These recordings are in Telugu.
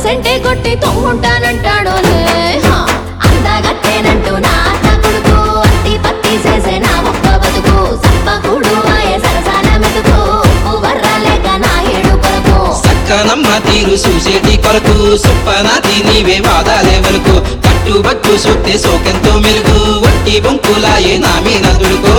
సెంటే కొట్టి తొంగుంటానంటాడోలే హా, అందగత్తేనంటూ నా అత్త కొడుకు అత్తి పత్తి చేసే నా ఒక్క బతుకు సప్పకుడు మాయ సరసాల మెతుకు ఉప్పు వర్ర లేక నా ఏడు కొరకు సక్కనమ్మ తీరు చూసేటి కొరకు సుప్పనాతి నీవే వాదాలే వరకు కట్టుబట్టు సొత్తే సోకెంతో మెరుగు వట్టి బొంకులాయే నా మీద దుడుకో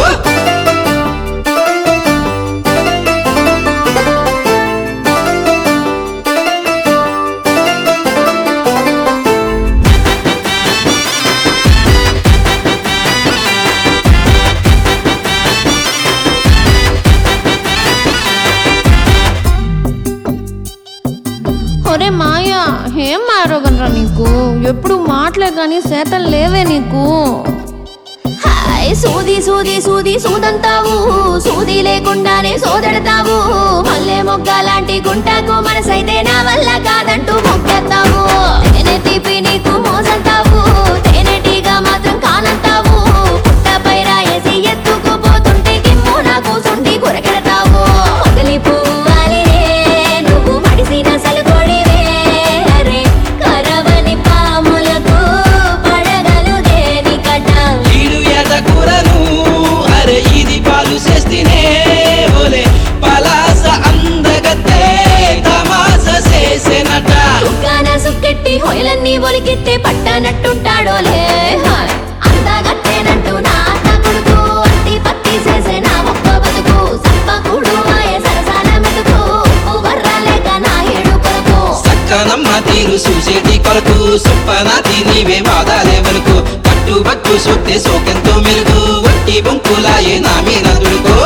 ఒరే మాయా ఏం మారోగనరా నీకు ఎప్పుడు మాటలే కానీ సేతలు లేవే నీకు హాయ్ సూది సూది సూది సూదంతావు సూది లేకుండానే సోదెడతావు మల్లె మొగ్గ లాంటి గుంటకు మనసైతే నా వల్ల కాదంటూ మొక్కేస్తావు తేనె తీపి నీకు మోసంతావు తేనెటీగా మాత్రం కానంతావు పుట్టపై రాయేసి ఎత్తుకుపోతుంటే కిమ్ము నాకు సుండి కురకెడతావు మొగలి పువ్వాలినే నువ్వు మడిసిన సలుకొడివే అరే కరవని పాములకు పడగలు దేనికట ఈడు ఎద కూరను అరే ఇది పాలు చేస్తేనే ఓలే పలాస అందగతే తమాస చేసేనట దుకాణ సుక్కెట్టి హొయలన్నీ ఒలికెత్తే పట్టనట్టుంటాడోలే హాయ్ అందగత్తేనంటూ నా అత్త కొడుకు అత్తి పత్తి చేసే నా ఒక్క బతుకు సప్పకుడు మాయ సరసాల మెతుకు ఉప్పు వర్ర లేక నా ఏడు కొరకు సక్కనమ్మ తీరు చూసేటి కొరకు సుప్పనాతి నీవే వాదాలే వరకు కట్టుబట్టు సొత్తే సోకెంతో మెరుగు వట్టి బొంకులాయే నా మీద దుడుకో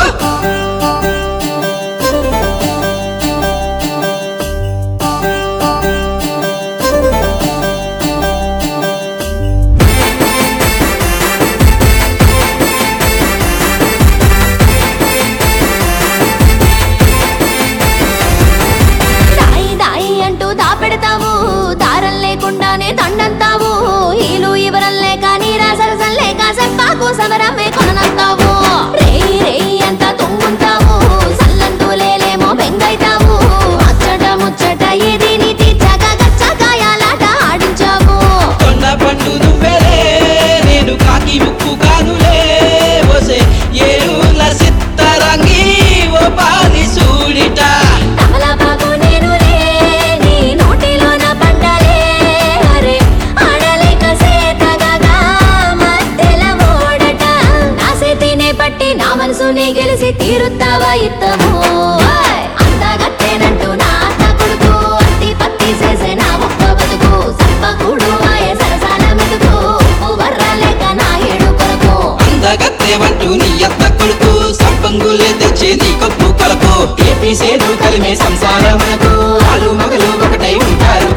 దాయి దాయి అంటూ దాపెడతావు దారం లేకుండానే దండంతావు ఈలు ఇవరం లేక నీరా సరసం లేక సెంపాకు సమరమే కొననంతావు రేయి రేయి అంతా తుంగుంటావు సల్లంటూ లేలేమో బెంగైతావు అచ్చట ముచ్చట ఏది నీ తీర్చాక గచ్చకాయాలాట ఆడించావు కొండ పండు నువ్వేలే నేను కాకి ముక్కు కానులే ఓసే ఏరుల సిత్తరంగి ఓ పాలి సూడిట తమలపాకు నేనులే నీ నోటిలోన పండలే అరే ఆడలేక సేతగగా మధ్యల ఓడట నా సేతినే పట్టి నా మనసునే గెలిచి తీరుతావా ఇత్తము ఓయ్! అందగత్తేనంటూ నా అత్త కొడుకు అత్తి పత్తి చేసే నా ఒక్క బతుకు సప్పకుడు మాయ సరసాల మెతుకు ఉప్పు వర్ర లేక నా ఏడు కొరకు అందగత్తె వంటూ నీ అత్త కొడుకు సంపంగులే తెచ్చే నీ కొప్పు కొలకు ఏపీ సేదు కలిమే సంసారమునకు వాళ్ళు మగలు ఒకటై ఉంటారు